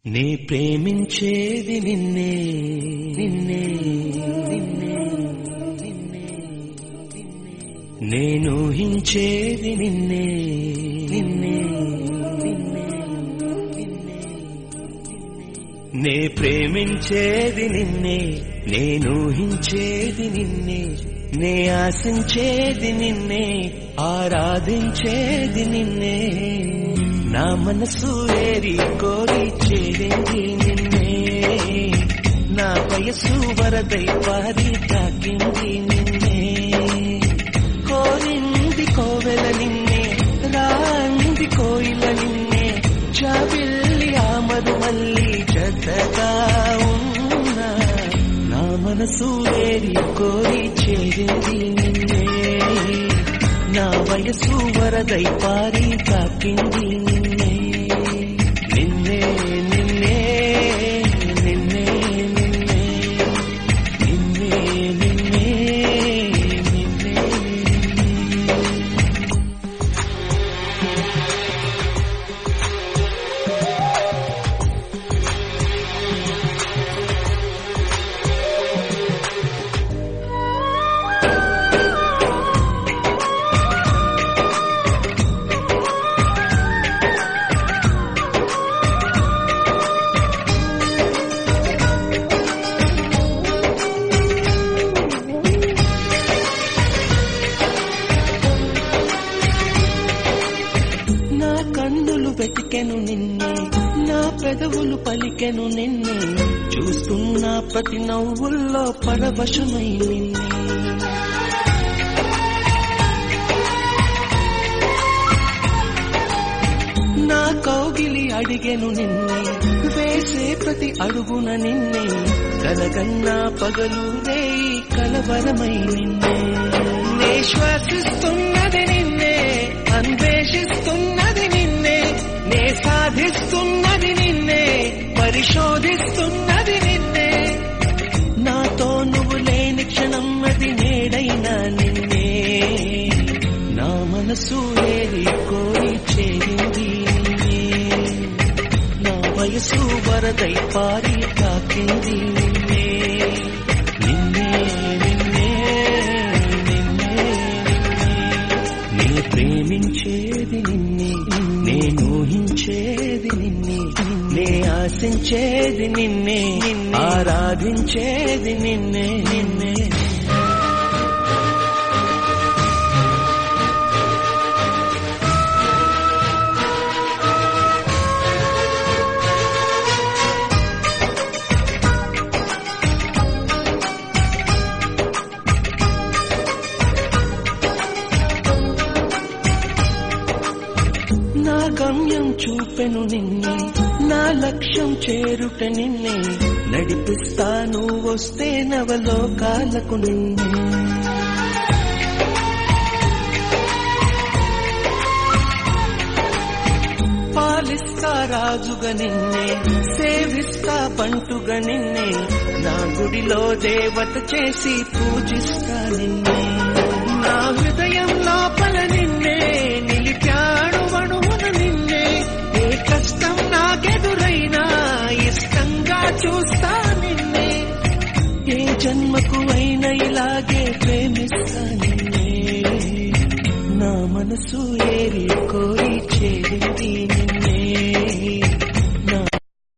నే ప్రేమించేది నిన్నే నిన్నే నిన్నే నిన్నే నేను ఊహించేది నిన్నే నిన్నే నిన్నే నిన్నే నే ప్రేమించేది నిన్నే నేను ఊహించేది నిన్నే నే ఆశించేది నిన్నే ఆరాధించేది నిన్నే నా మనసు ఏరి కోరి చేరింది నిన్నే నా వయసు వరదై పారి తాకింది నిన్నే కోరింది కోవెల నిన్నే రాంది కోయిల నిన్నే చాబిల్లి ఆమదు మల్లి జతగా ఉన్నా నా మనసు ఏరి కోరి చేరింది నిన్నే నా వయసు వరదై పారి తాకింది నిన్నే నిన్నే నిన్నే నిన్నే నిన్నే నిన్నే నిన్నే నిన్నే నా కన్నులు వెతికెను నిన్నే నా పెదవులు పలికెను నిన్నే చూస్తున్న ప్రతి నవ్వుల్లో పరవశమై నిన్నే నా కౌగిలి అడిగెను నిన్నే వేసే ప్రతి అడుగున నిన్నే కలగన్నా పగలు రేయి కలవరమై నిన్నే నే శ్వాసిస్తున్నది నిన్నే అన్వేషిస్తున్నది నిన్నే నే సాధిస్తున్నది నిన్నే పరిశోధిస్తున్నది నిన్నే నాతో నువ్వు లేని క్షణం అది నేడైనా నిన్నే నా మనసు ఏరి కోరి చేరింది నిన్నే నా వయసు వరదై పారి తాకింది నిన్నే నిన్నే నిన్నే నిన్నే నే ప్రేమించేది నిన్నే నేను ఊహించేది నిన్నే నే ఆశించేది నిన్నే ఆరాధించేది నిన్నే నిన్నే నా గమ్యం చూపెను నిన్నే నా లక్ష్యం చేరుట నిన్నే నడిపిస్తాను వస్తే నవలోకాలకు నిన్నే పాలిస్తా రాజుగా నిన్నే సేవిస్తా బంటుగా నిన్నే నా గుడిలో దేవత చేసి పూజిస్తా నిన్నే నా హృదయం లోపల నిన్నే నిలిపాడు అణువున నిన్నే ఏ కష్టం నాకెదురైనా ఇష్టంగా చూస్తా నిన్నే ఏ జన్మకు అయినా ఇలాగే ప్రేమిస్తా నిన్నే నా మనసు ఏరి కోరి చేరింది నిన్నే